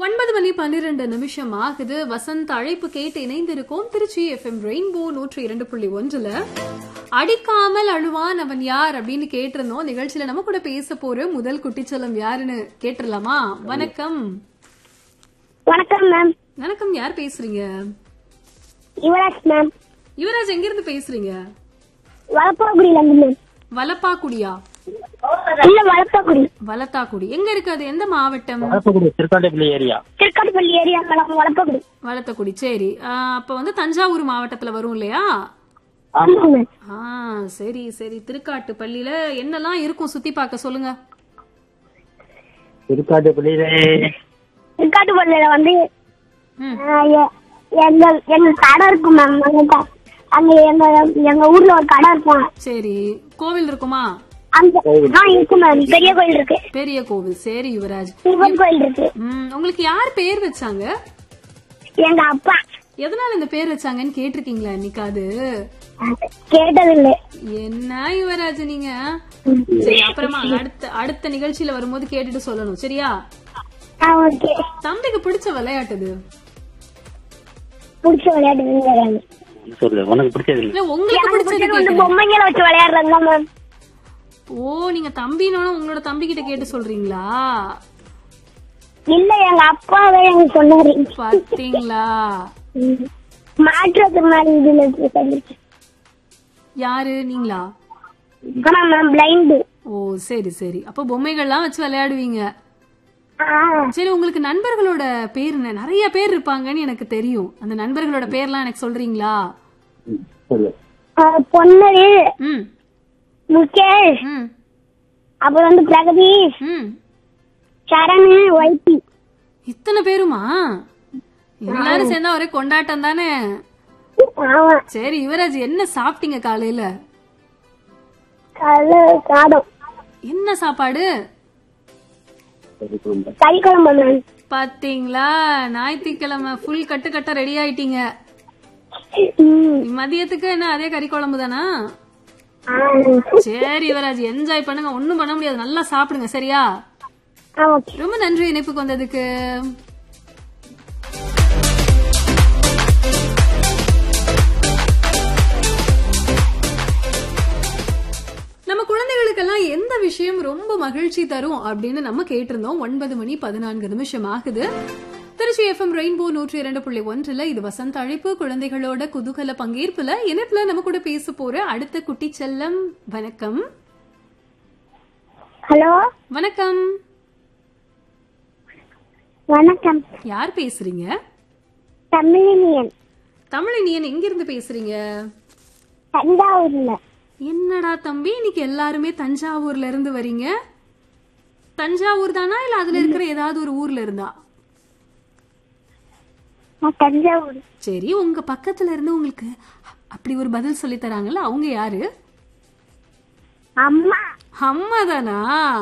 ஒன்பது மணி பன்னிரண்டு நிமிஷம் ஆகுது வசந்த் அழைப்பு கேட்டு இணைந்திருக்கோம் திருச்சி எஃப்எம் ரெயின்போ நூற்றி இரண்டு புள்ளி ஒன்றுல அடிக்காமல் அழுவான் அவன் யார் அப்படின்னு கேட்டிருந்தோம் நிகழ்ச்சியில நம்ம கூட பேச போற முதல் குட்டிச்சலம் யாருன்னு கேட்டுடலாமா வணக்கம் வணக்கம் மேம் வணக்கம் யார் பேசுறீங்க யுவராஜ் மேம் யுவராஜ் எங்க இருந்து பேசுறீங்க வளப்பாக்குடியில இருந்து மேம் வலப்பாக்குடியா இல்ல வளப்பாக்குடி வலத்தாக்குடி எங்க இருக்கு அது எந்த மாவட்டம் வளர்ப்பக்கூடிய Thirukandappalli area Thirukattupalli area madam Valappakudi Valathakudi சரி ஆ, அப்ப வந்து தஞ்சாவூர் மாவட்டத்துல வரும் இல்லையா ஆமா மேம் ஆ சரி சரி திருக்காட்டு பள்ளியில என்னெல்லாம் இருக்கும் சுத்தி பார்க்க சொல்லுங்க திருக்காட்டுப்பள்ளியில திருக்காட்டுப்பள்ளியில வந்து ம். ஆ, எ- எங்க எங்க கடை இருக்கும் மேம் அங்க க- அங்க எங்க எங்க ஊர்ல ஒரு கடை இருக்கும் சரி கோவில் இருக்குமா அங்க ஆ இருக்கு மேம் பெரிய கோயில் இருக்கு பெரிய கோவில் சரி யுவராஜ் சிவன் கோயில் இருக்கு ம், உங்களுக்கு யார் பேர் வச்சாங்க எங்க அப்பா எதனால இந்த பேர் வச்சாங்கன்னு கேட்டிருக்கீங்களா இன்னைக்காது கேட்டதில்லை என்ன யுவராஜ் நீங்க சரி அப்புறமா அடுத்த அடுத்த நிகழ்ச்சியில வரும்போது கேட்டுட்டு சொல்லணும் சரியா ஆ ஓகே தம்பிக்கு பிடிச்ச விளையாட்டுது பிடிச்ச விளையாட்டு விளையாடுறாங்க சொல்லு உனக்கு பிடிச்சது இல்ல இல்ல உங்களுக்கு பிடிச்சது வந்து கேக்குறேன். பொம்மைங்களை வச்சு விளையாடுறாங்க மேம் ஓ நீங்க தம்பினோட உங்களோட தம்பி கிட்ட கேட்டு சொல்றீங்களா இல்ல எங்க அப்பாவே எனக்கு சொன்னாரு பாத்தீங்களா ம். மாற்றுத்திறனாளி இதுல இருக்கு சொல்லிச்சு யாரு நீங்களா ஆனா மேம் பிளைண்டு ஓ சரி சரி அப்ப பொம்மைகள்லாம் வச்சு விளையாடுவீங்க சரி உங்களுக்கு நண்பர்களோட பேர் என்ன நிறைய பேர் இருப்பாங்கன்னு எனக்கு தெரியும் அந்த நண்பர்களோட பேர்லாம் எனக்கு சொல்றீங்களா சொல்லு பொன்னரு ம் முகேஷ் ம் அப்புறம் வந்து பிரகதீஷ் ம் சரணு வைத்தி இத்தனை பேருமா எல்லாரும் சேர்ந்தா ஒரே கொண்டாட்டம் தானே ஆமா சரி யுவராஜ் என்ன சாப்பிட்டீங்க காலையில அது சாதம் என்ன சாப்பாடு சரி குடும்பம் கறி குழம்பு மேம் பாத்தீங்களா ஞாயிற்றுக்கிழமை ஃபுல் கட்டு கட்ட ரெடி ஆயிட்டீங்க ம். மதியத்துக்கு என்ன அதே கறி குழம்பு தானா ஆ. சரி யுவராஜ் என்ஜாய் பண்ணுங்க ஒண்ணும் பண்ண முடியாது நல்லா சாப்பிடுங்க சரியா ஆ, ஓகே. ரொம்ப நன்றி இணைப்புக்கு வந்ததுக்கு நம்ம குழந்தைகளுக்கெல்லாம் எந்த விஷயம் ரொம்ப மகிழ்ச்சி தரும் அப்படின்னு நம்ம கேட்டிருந்தோம் ஒன்பது மணி பதினான்கு நிமிஷம் ஆகுது திருச்சி எஃப்எம் ரெயின்போ நூற்றி இரண்டு புள்ளி ஒன்றுல இது வசந்த அழைப்பு குழந்தைகளோட குதூகல பங்கேற்புல இணைப்புல நம்ம கூட பேச போற அடுத்த குட்டி செல்லம் வணக்கம் ஹலோ வணக்கம் வணக்கம் யார் பேசுறீங்க தமிழினியன் தமிழினியன் எங்க இருந்து பேசுறீங்க தஞ்சாவூர்ல என்னடா தம்பி இன்னைக்கு எல்லாருமே தஞ்சாவூர்ல இருந்து வரீங்க தஞ்சாவூர் தானா இல்ல அதுல இருக்கிற ஏதாவது ஒரு ஊர்ல இருந்தா நான் தஞ்சாவூர் சரி உங்க பக்கத்துல இருந்து உங்களுக்கு அப்படி ஒரு பதில் சொல்லி தராங்கல்ல அவங்க யாரு அம்மா அம்மா தானா